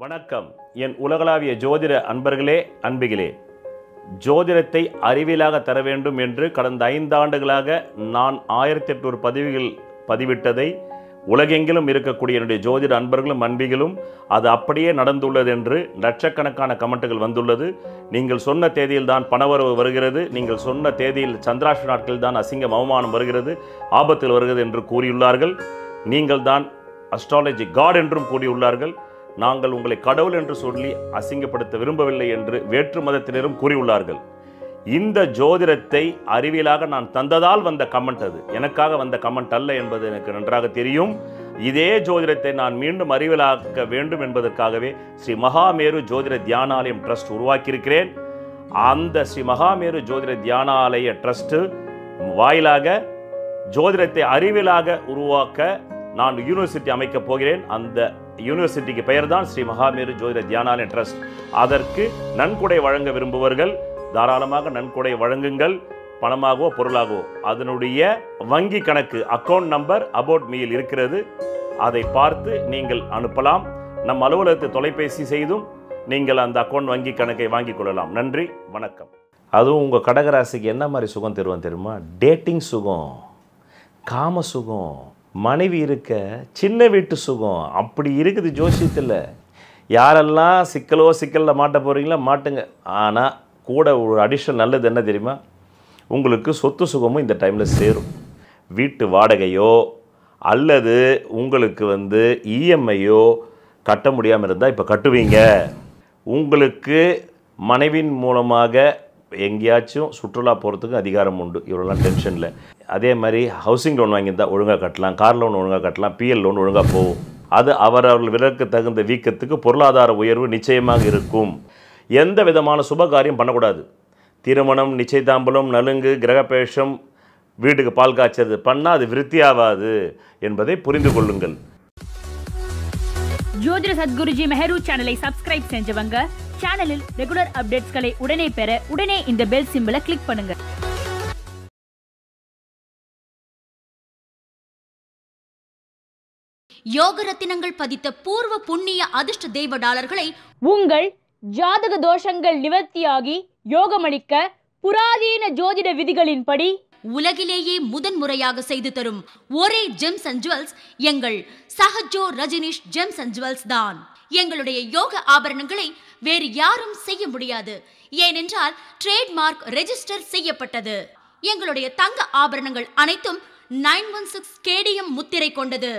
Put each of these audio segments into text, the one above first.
வணக்கம் என் உலகளாவிய ஜோதிட அன்பர்களே அன்பிகளே ஜோதிடத்தை அறிவியலாக தர வேண்டும் என்று கடந்த ஐந்து ஆண்டுகளாக நான் ஆயிரத்தி எட்நூறு பதிவுகள் பதிவிட்டதை உலகெங்கிலும் இருக்கக்கூடிய என்னுடைய ஜோதிட அன்பர்களும் அன்பிகளும் அது அப்படியே நடந்துள்ளது என்று லட்சக்கணக்கான கமெண்ட்டுகள் வந்துள்ளது நீங்கள் சொன்ன தேதியில் தான் பணவரவு வருகிறது நீங்கள் சொன்ன தேதியில் சந்திராஷ்ட நாட்களில் தான் அசிங்கம் அவமானம் வருகிறது ஆபத்தில் வருகிறது என்று கூறியுள்ளார்கள் நீங்கள் தான் அஸ்ட்ராலஜி காட் என்றும் கூறியுள்ளார்கள் நாங்கள் உங்களை கடவுள் என்று சொல்லி அசிங்கப்படுத்த விரும்பவில்லை என்று வேற்று மதத்தினரும் கூறியுள்ளார்கள் இந்த ஜோதிடத்தை அறிவியலாக நான் தந்ததால் வந்த கமெண்ட் அது எனக்காக வந்த கமெண்ட் அல்ல என்பது எனக்கு நன்றாக தெரியும் இதே ஜோதிடத்தை நான் மீண்டும் அறிவியலாக்க வேண்டும் என்பதற்காகவே ஸ்ரீ மகாமேரு ஜோதிட தியானாலயம் ட்ரஸ்ட் உருவாக்கியிருக்கிறேன் அந்த ஸ்ரீ மகாமேரு ஜோதிட தியானாலய ட்ரஸ்ட் வாயிலாக ஜோதிடத்தை அறிவியலாக உருவாக்க நான் யூனிவர்சிட்டி அமைக்கப் போகிறேன் அந்த யூனிவர்சிட்டிக்கு பெயர் தான் ஸ்ரீ மகாமேரு ஜோதிட தியானாலய ட்ரஸ்ட் அதற்கு நன்கொடை வழங்க விரும்புவர்கள் தாராளமாக நன்கொடை வழங்குங்கள் பணமாகவோ பொருளாகவோ அதனுடைய வங்கி கணக்கு அக்கவுண்ட் நம்பர் அபவுட் மீல் இருக்கிறது அதை பார்த்து நீங்கள் அனுப்பலாம் நம் அலுவலகத்தை தொலைபேசி செய்தும் நீங்கள் அந்த அக்கவுண்ட் வங்கி கணக்கை வாங்கிக் கொள்ளலாம் நன்றி வணக்கம் அதுவும் உங்கள் கடகராசிக்கு என்ன மாதிரி சுகம் தருவோம் தெரியுமா டேட்டிங் சுகம் காம சுகம் மனைவி இருக்க சின்ன வீட்டு சுகம் அப்படி இருக்குது ஜோசியத்தில் யாரெல்லாம் சிக்கலோ சிக்கலில் மாட்ட போகிறீங்களோ மாட்டுங்க ஆனால் கூட ஒரு அடிஷனல் நல்லது என்ன தெரியுமா உங்களுக்கு சொத்து சுகமும் இந்த டைமில் சேரும் வீட்டு வாடகையோ அல்லது உங்களுக்கு வந்து இஎம்ஐயோ கட்ட முடியாமல் இருந்தால் இப்போ கட்டுவீங்க உங்களுக்கு மனைவின் மூலமாக எங்கேயாச்சும் சுற்றுலா போகிறதுக்கு அதிகாரம் உண்டு இவ்வளோலாம் டென்ஷனில் அதே மாதிரி ஹவுசிங் லோன் வாங்கியிருந்தா ஒழுங்காக கட்டலாம் கார் லோன் ஒழுங்காக கட்டலாம் பிஎல் லோன் ஒழுங்காக போகும் அது அவர் அவர்கள் விலக்கு தகுந்த வீக்கத்துக்கு பொருளாதார உயர்வு நிச்சயமாக இருக்கும் எந்த விதமான சுபகாரியம் பண்ணக்கூடாது திருமணம் நிச்சயதாம்பலம் நலுங்கு கிரகபேஷம் வீட்டுக்கு பால் காய்ச்சறது பண்ணால் அது விருத்தியாகாது என்பதை புரிந்து கொள்ளுங்கள் ஜோதிட சத்குருஜி மெஹரு சேனலை சப்ஸ்கிரைப் செஞ்சவங்க சேனலில் ரெகுலர் அப்டேட்ஸ்களை உடனே பெற உடனே இந்த பெல் சிம்பிளை கிளிக் பண்ணுங்க யோக ரத்தினங்கள் பதித்த பூர்வ புண்ணிய அதிர்ஷ்ட தெய்வ டாலர்களை உங்கள் ஜாதக தோஷங்கள் நிவர்த்தியாகி யோகமளிக்க புராதீன ஜோதிட விதிகளின்படி உலகிலேயே முதன்முறையாக செய்து தரும் ஒரே ஜெம்ஸ் அண்ட் ஜுவல்ஸ் எங்கள் Sahajo Rajneesh gems and jewels தான் எங்களுடைய யோக ஆபரணங்களை வேறு யாரும் செய்ய முடியாது ஏனென்றால் ட்ரேட்மார்க் ரெஜிஸ்டர் செய்யப்பட்டது எங்களுடைய தங்க ஆபரணங்கள் அனைத்தும் நைன் ஒன் சிக்ஸ் கேடிஎம் முத்திரை கொண்டது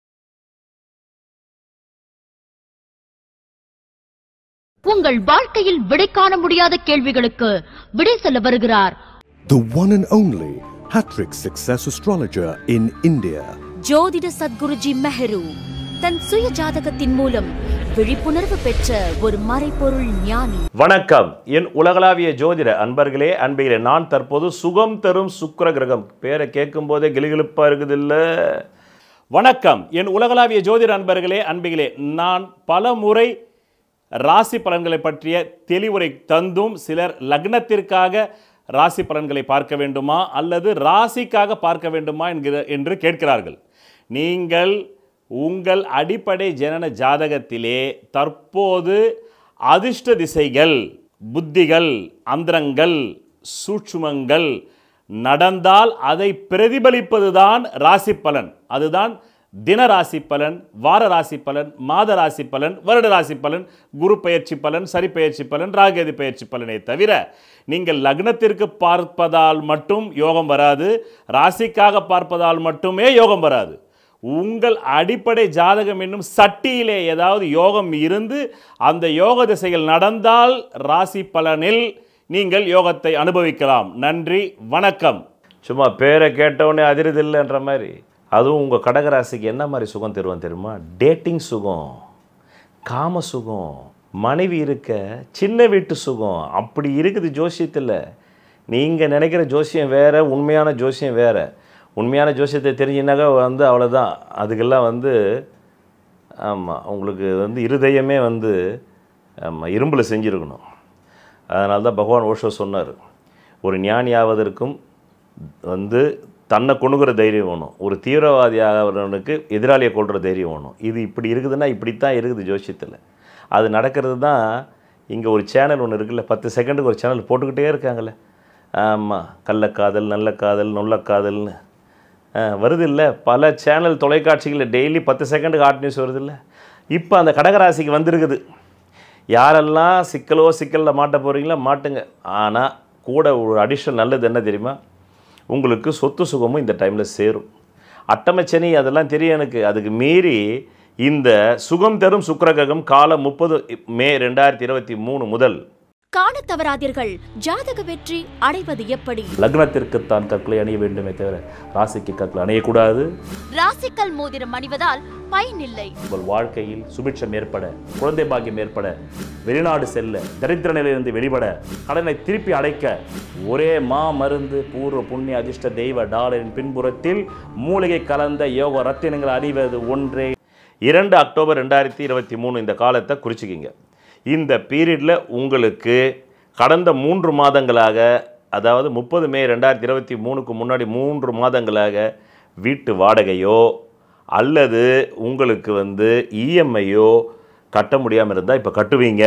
உங்கள் வாழ்க்கையில் விடை காண முடியாத கேள்விகளுக்கு விடை சொல்ல வருகிறார் The one and only Hattrick Success Astrologer in India. ஜோதிட சத்குருஜி மெஹரு தன் சுய ஜாதகத்தின் மூலம் விழிப்புணர்வு பெற்ற ஒரு மறைபொருள் ஞானி வணக்கம் என் உலகளாவிய ஜோதிட அன்பர்களே அன்பிகளே நான் தற்போது சுகம் தரும் சுக்கிர கிரகம் பேரை கேட்கும் போதே கிளுகிழுப்பா இருக்குது இல்ல வணக்கம் என் உலகளாவிய ஜோதிட அன்பர்களே அன்பிகளே நான் பல முறை ராசி பலன்களை பற்றிய தெளிவுரை தந்தும் சிலர் லக்னத்திற்காக ராசி பலன்களை பார்க்க வேண்டுமா அல்லது ராசிக்காக பார்க்க வேண்டுமா என்கிற என்று கேட்கிறார்கள் நீங்கள் உங்கள் அடிப்படை ஜனன ஜாதகத்திலே தற்போது அதிர்ஷ்ட திசைகள் புத்திகள் அந்தரங்கள் சூட்சுமங்கள் நடந்தால் அதை பிரதிபலிப்பதுதான் ராசி பலன் அதுதான் தின ராசி பலன் வார ராசி பலன் மாத ராசி பலன் வருட ராசி பலன் குரு பயிற்சி பலன் சரி பயிற்சி பலன் ராகேது பயிற்சி பலனை தவிர நீங்கள் லக்னத்திற்கு பார்ப்பதால் மட்டும் யோகம் வராது ராசிக்காக பார்ப்பதால் மட்டுமே யோகம் வராது உங்கள் அடிப்படை ஜாதகம் என்னும் சட்டியிலே ஏதாவது யோகம் இருந்து அந்த யோக திசைகள் நடந்தால் ராசி பலனில் நீங்கள் யோகத்தை அனுபவிக்கலாம் நன்றி வணக்கம் சும்மா பேரை கேட்டவுடனே அதிரதில்லைன்ற மாதிரி அதுவும் உங்கள் கடகராசிக்கு என்ன மாதிரி சுகம் தருவோம் தெரியுமா டேட்டிங் சுகம் காம சுகம் மனைவி இருக்க சின்ன வீட்டு சுகம் அப்படி இருக்குது ஜோசியத்தில் நீங்கள் நினைக்கிற ஜோசியம் வேறு உண்மையான ஜோசியம் வேறு உண்மையான ஜோசியத்தை தெரிஞ்சினாக்கா வந்து அவ்வளோதான் அதுக்கெல்லாம் வந்து ஆமாம் உங்களுக்கு வந்து இருதயமே வந்து ஆமாம் இரும்பில் செஞ்சுருக்கணும் அதனால தான் பகவான் ஓஷோ சொன்னார் ஒரு ஞானி ஆவதற்கும் வந்து தன்னை கொணுகிற தைரியம் வேணும் ஒரு தீவிரவாதி ஆகிறவனுக்கு எதிராளியை கொள்கிற தைரியம் வேணும் இது இப்படி இருக்குதுன்னா இப்படித்தான் இருக்குது ஜோசியத்தில் அது நடக்கிறது தான் இங்கே ஒரு சேனல் ஒன்று இருக்குல்ல பத்து செகண்டுக்கு ஒரு சேனல் போட்டுக்கிட்டே இருக்காங்கல்ல ஆமாம் கள்ளக்காதல் நல்ல காதல் நொல்ல காதல்னு வருது இல்லை பல சேனல் தொலைக்காட்சிகளில் டெய்லி பத்து செகண்டுக்கு ஹாட் நியூஸ் வருது இல்லை இப்போ அந்த கடகராசிக்கு வந்திருக்குது யாரெல்லாம் சிக்கலோ சிக்கலில் மாட்ட போகிறீங்களோ மாட்டுங்க ஆனால் கூட ஒரு அடிஷனல் நல்லது என்ன தெரியுமா உங்களுக்கு சொத்து சுகமும் இந்த டைமில் சேரும் அட்டமச்சனி அதெல்லாம் தெரியும் எனக்கு அதுக்கு மீறி இந்த சுகம் தரும் சுக்கிரகிரகம் காலம் முப்பது மே ரெண்டாயிரத்தி இருபத்தி மூணு முதல் காணத் தவறாதீர்கள் ஜாதக வெற்றி அடைவது எப்படி லக்னத்திற்குத்தான் கற்களை அணிய வேண்டுமே தவிர ராசிக்கு கற்களை அணியக்கூடாது ராசிக்கல் மோதிரம் அணிவதால் பயனில்லை உங்கள் வாழ்க்கையில் சுபிட்சம் ஏற்பட குழந்தை பாக்கியம் ஏற்பட வெளிநாடு செல்ல தரித்திர நிலையிலிருந்து வெளிப்பட கடனை திருப்பி அடைக்க ஒரே மா மருந்து பூர்வ புண்ணிய அதிர்ஷ்ட தெய்வ டாலரின் பின்புறத்தில் மூலிகை கலந்த யோக ரத்தினங்கள் அறிவது ஒன்றே இரண்டு அக்டோபர் ரெண்டாயிரத்தி இருபத்தி மூணு இந்த காலத்தை குறிச்சிக்கிங்க இந்த பீரியடில் உங்களுக்கு கடந்த மூன்று மாதங்களாக அதாவது முப்பது மே ரெண்டாயிரத்தி இருபத்தி மூணுக்கு முன்னாடி மூன்று மாதங்களாக வீட்டு வாடகையோ அல்லது உங்களுக்கு வந்து இஎம்ஐயோ கட்ட முடியாமல் இருந்தால் இப்போ கட்டுவீங்க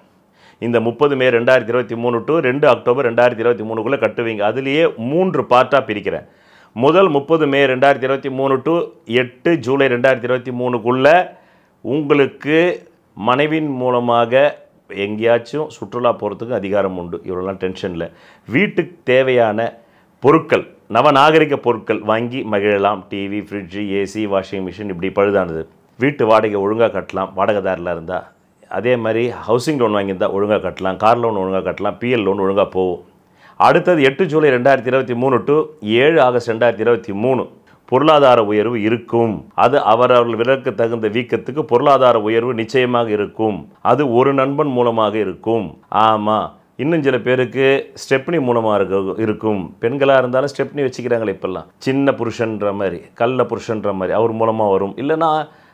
இந்த முப்பது மே ரெண்டாயிரத்தி இருபத்தி மூணு டு ரெண்டு அக்டோபர் ரெண்டாயிரத்தி இருபத்தி மூணுக்குள்ளே கட்டுவீங்க அதுலேயே மூன்று பார்ட்டாக பிரிக்கிறேன் முதல் முப்பது மே ரெண்டாயிரத்தி இருபத்தி மூணு டு எட்டு ஜூலை ரெண்டாயிரத்தி இருபத்தி மூணுக்குள்ளே உங்களுக்கு மனைவின் மூலமாக எங்கேயாச்சும் சுற்றுலா போகிறதுக்கு அதிகாரம் உண்டு இவ்வளோலாம் டென்ஷனில் வீட்டுக்கு தேவையான பொருட்கள் நவநாகரிக பொருட்கள் வாங்கி மகிழலாம் TV fridge AC washing machine இப்படி பழுதானது வீட்டு வாடகை ஒழுங்காக கட்டலாம் வாடகைதாரில் இருந்தால் அதே மாதிரி ஹவுசிங் லோன் வாங்கியிருந்தால் ஒழுங்காக கட்டலாம் கார் லோன் ஒழுங்காக கட்டலாம் பிஎல் லோன் ஒழுங்காக போகும் அடுத்தது எட்டு ஜூலை ரெண்டாயிரத்தி இருபத்தி மூணு டு ஏழு ஆகஸ்ட் ரெண்டாயிரத்தி இருபத்தி மூணு பொருளாதார உயர்வு இருக்கும் அது அவரவர்கள் விலக்கு தகுந்த வீக்கத்துக்கு பொருளாதார உயர்வு நிச்சயமாக இருக்கும் அது ஒரு நண்பன் மூலமாக இருக்கும் ஆமாம் இன்னும் சில பேருக்கு ஸ்டெப்னி மூலமாக இருக்க இருக்கும் பெண்களாக இருந்தாலும் ஸ்டெப்னி வச்சுக்கிறாங்களே இப்போல்லாம் சின்ன புருஷன்ற மாதிரி கல்ல புருஷன்ற மாதிரி அவர் மூலமாக வரும் இல்லைன்னா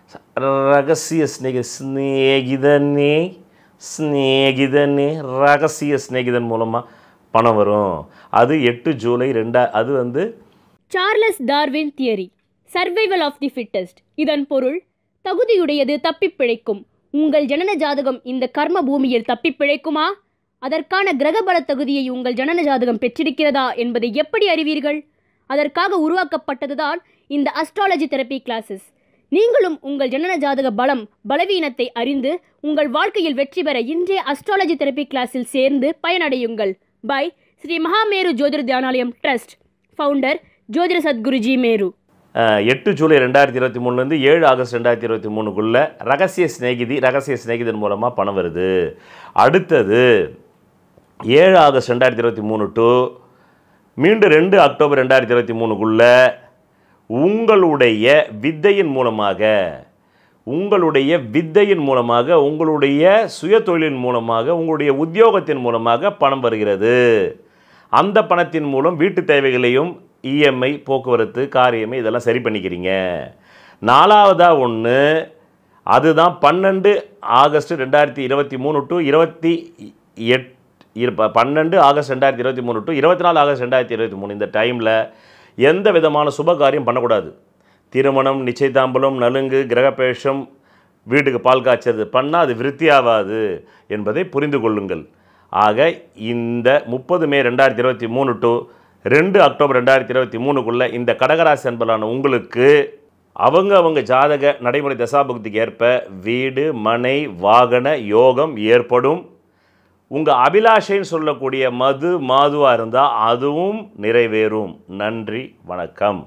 ரகசிய ஸ்நேக ஸ்நேகிதனே ஸ்நேகிதனே ரகசிய ஸ்நேகிதன் மூலமாக பணம் வரும் அது எட்டு ஜூலை ரெண்டா அது வந்து Charles Darwin theory survival of the fittest இதன் பொருள் தகுதியுடையது தப்பிப் பிழைக்கும் உங்கள் ஜனன ஜாதகம் இந்த கர்ம பூமியில் தப்பிப் பிழைக்குமா அதற்கான கிரகபல தகுதியை உங்கள் ஜனன ஜாதகம் பெற்றிருக்கிறதா என்பதை எப்படி அறிவீர்கள் அதற்காக உருவாக்கப்பட்டதுதான் இந்த அஸ்ட்ராலஜி தெரப்பி கிளாஸஸ் நீங்களும் உங்கள் ஜனன ஜாதக பலம் பலவீனத்தை அறிந்து உங்கள் வாழ்க்கையில் வெற்றி பெற இன்றைய அஸ்ட்ராலஜி தெரப்பி கிளாஸில் சேர்ந்து பயனடையுங்கள் பை ஸ்ரீ மகாமேரு ஜோதிட தியானாலயம் ட்ரஸ்ட் ஃபவுண்டர் ஜோதிட சத்குருஜி மேரு அஹ், எட்டு ஜூலை ரெண்டாயிரத்தி இருபத்தி மூணுலேருந்து ஏழு ஆகஸ்ட் ரெண்டாயிரத்தி இருபத்தி மூணுக்குள்ளே ரகசிய சிநேகிதி ரகசிய சிநேகிதன் மூலமாக பணம் வருது அடுத்தது ஏழு ஆகஸ்ட் ரெண்டாயிரத்தி இருபத்தி மூணு டு மீண்டும் ரெண்டு அக்டோபர் ரெண்டாயிரத்தி இருபத்தி மூணுக்குள்ளே உங்களுடைய வித்தையின் மூலமாக உங்களுடைய வித்தையின் மூலமாக உங்களுடைய சுய தொழிலின் மூலமாக உங்களுடைய உத்தியோகத்தின் மூலமாக பணம் வருகிறது அந்த பணத்தின் மூலம் வீட்டு தேவைகளையும் இஎம்ஐ போக்குவரத்து காரியமை இதெல்லாம் சரி பண்ணிக்கிறீங்க நாலாவதாக ஒன்று அதுதான் பன்னெண்டு ஆகஸ்ட் ரெண்டாயிரத்தி இருபத்தி மூணு டு இருபத்தி எட் இரு- ப- பன்னெண்டு ஆகஸ்ட் ரெண்டாயிரத்தி இருபத்தி மூணு டு இருபத்தி நாலு ஆகஸ்ட் ரெண்டாயிரத்தி இருபத்தி மூணு இந்த டைமில் எந்த விதமான சுப காரியம் பண்ணக்கூடாது திருமணம் நிச்சயதாம்பலம் நலுங்கு கிரகப்பேஷம் வீட்டுக்கு பால் காய்ச்சறது பண்ணால் அது விருத்தி ஆகாது என்பதை புரிந்து கொள்ளுங்கள் ஆக இந்த முப்பது மே ரெண்டாயிரத்தி இருபத்தி மூணு டு ரெண்டு அக்டோபர் ரெண்டாயிரத்தி இருபத்தி மூணுக்குள்ளே இந்த கடகராசி அன்பலான உங்களுக்கு அவங்க அவங்க ஜாதக நடைமுறை தசாபுக்திக்கு ஏற்ப வீடு மனை வாகன யோகம் ஏற்படும் உங்கள் அபிலாஷைன்னு சொல்லக்கூடிய மது மாதுவாக இருந்தால் அதுவும் நிறைவேறும் நன்றி வணக்கம்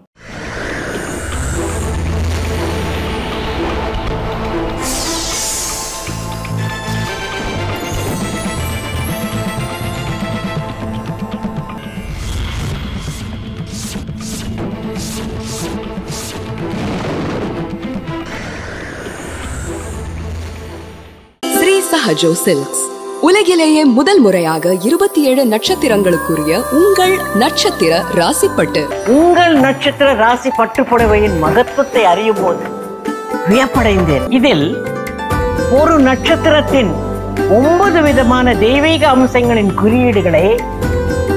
ஸ்ரீ சஹஜோ சில்க்ஸ் உலகிலேயே முதல் முறையாக இருபத்தி ஏழு நட்சத்திரங்களுக்குரிய உங்கள் நட்சத்திர ராசிப்பட்டு உங்கள் நட்சத்திர ராசி பட்டுப்புடவையின் மகத்துவத்தை அறியும் போது வியப்படைந்தேன் இதில் ஒரு நட்சத்திரத்தின் ஒன்பது விதமான தெய்வீக அம்சங்களின் குறியீடுகளை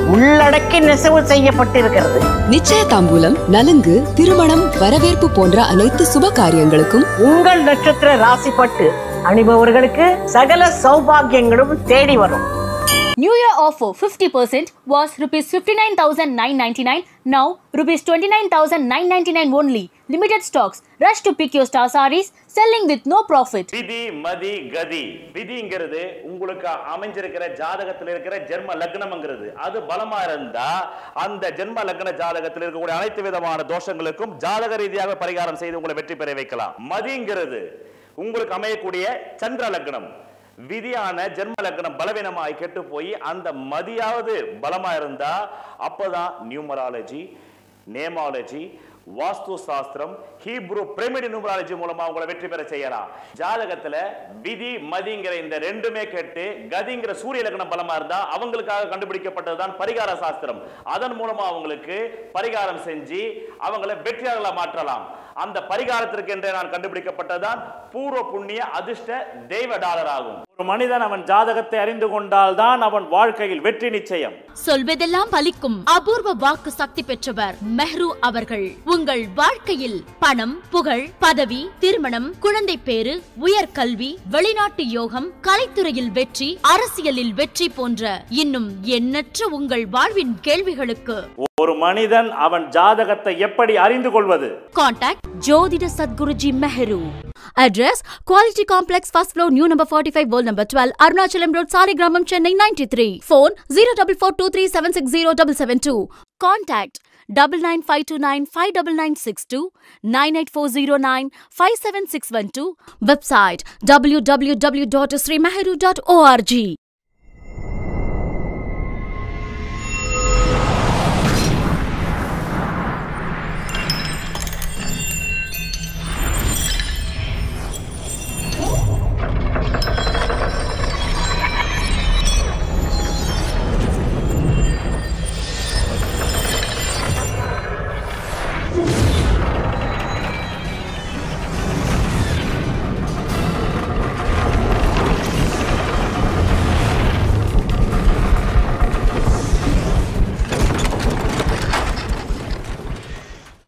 உள்ளடக்கி நெசவு செய்யப்பட்டிருக்கிறது நிச்சய தாம்பூலம் நலுங்கு திருமணம் வரவேற்பு போன்ற அனைத்து சுப காரியங்களுக்கும் உங்கள் நட்சத்திர ராசி பட்டு அணிபவர்களுக்கு சகல சௌபாகியங்களும் தேடி வரும் New Year offer 50% was rupees 59,999. Now rupees 29,999 only. Limited stocks. Rush to pick your star sarees. Selling with no profit. விதி மதி கதி விதிங்கிறது உங்களுக்கு அமைஞ்சிருக்கிற ஜாதகத்தில் இருக்கிற ஜென்ம லக்னம்ங்கிறது அது பலமா இருந்தா அந்த ஜென்ம லக்ன ஜாதகத்தில் இருக்கக்கூடிய அனைத்து விதமான தோஷங்களுக்கும் ஜாதக ரீதியாக பரிகாரம் செய்து உங்களை வெற்றி பெற வைக்கலாம் மதிங்கிறது உங்களுக்கு அமையக்கூடிய சந்திர லக்னம் விதியான ஜென்ம லக்னம் பலவீனமாய் கெட்டு போய் அந்த மதியாவது பலமா இருந்தா அப்பதான் நியூமராலஜி நேமாலஜி வாஸ்து சாஸ்திரம் ஹீப்ரு பிரமிட் நியூமராலஜி மூலமா உங்களை வெற்றி பெற செய்யலாம் ஜாதகத்துல விதி மதிங்கிற இந்த ரெண்டுமே கேட்டு கதிங்கிற சூரிய லக்னம் பலமா இருந்தா அவங்களுக்காக கண்டுபிடிக்கப்பட்டதுதான் பரிகார சாஸ்திரம் அதன் மூலமா அவங்களுக்கு பரிகாரம் செஞ்சு அவங்களை வெற்றியாளர்களா மாற்றலாம் அந்த பரிகாரத்திற்கு என்றே நான் கண்டுபிடிக்கப்பட்டதுதான் பூர்வ புண்ணிய அதிர்ஷ்ட தெய்வ டாலர் ஆகும் ஒரு மனிதன் அவன் ஜாதகத்தை அறிந்து கொண்டால் தான் அவன் வாழ்க்கையில் வெற்றி நிச்சயம் சொல்வதெல்லாம் பலிக்கும் அபூர்வ வாக்கு சக்தி பெற்றவர் மெஹ்ரு அவர்கள் உங்கள் வாழ்க்கையில் பணம் புகழ் பதவி திருமணம் குழந்தை பேரு உயர்கல்வி வெளிநாட்டு யோகம் கலைத்துறையில் வெற்றி அரசியலில் வெற்றி போன்ற இன்னும் எண்ணற்ற உங்கள் வாழ்வின் கேள்விகளுக்கு ஒரு மனிதன் அவன் ஜாதகத்தை எப்படி அறிந்து கொள்வது Contact Jodhida Sadguruji Meheru. Address Quality Complex First Floor New Number 45 World Number 12 Arunachalam Road Saligramam Chennai 93 Phone 0442376072 Contact double nine five two nine five double nine six two nine eight four zero nine five seven six one two Website www.srimeheru.org